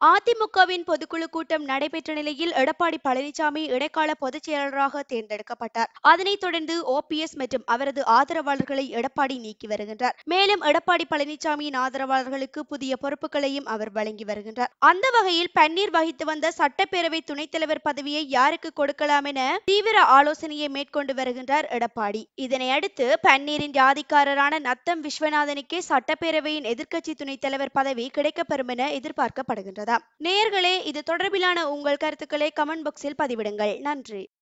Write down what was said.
அதிமுகவின் பொதுக்குழு கூட்டம் நடைபெற்ற நிலையில் எடப்பாடி பழனிசாமி இடைக்கால பொதுச் செயலாளராக தேர்ந்தெடுக்கப்பட்டார் அதனைத் தொடர்ந்து ஓபிஎஸ் மற்றும் அவரது ஆதரவாளர்களை எடப்பாடி நீக்கி வருகின்றார் மேலும் எடப்பாடி பழனிசாமியின் ஆதரவாளர்களுக்கு புதிய பொறுப்புகளையும் அவர் வழங்கி வருகின்றார் அந்த வகையில் பன்னீர் வகித்து வந்த சட்டப்பேரவை துணைத் தலைவர் பதவியை யாருக்கு கொடுக்கலாம் என தீவிர ஆலோசனையை மேற்கொண்டு வருகின்றார் எடப்பாடி இதனை அடுத்து பன்னீரின் ஜாதிக்காரரான நத்தம் விஸ்வநாதனுக்கே சட்டப்பேரவையின் எதிர்க்கட்சி துணைத் தலைவர் பதவி கிடைக்கப்பெறும் என எதிர்பார்க்கப்படுகின்றதாம் நேயர்களே இது தொடர்பிலான உங்கள் கருத்துக்களை கமெண்ட் பாக்ஸில் பதிவிடுங்கள் நன்றி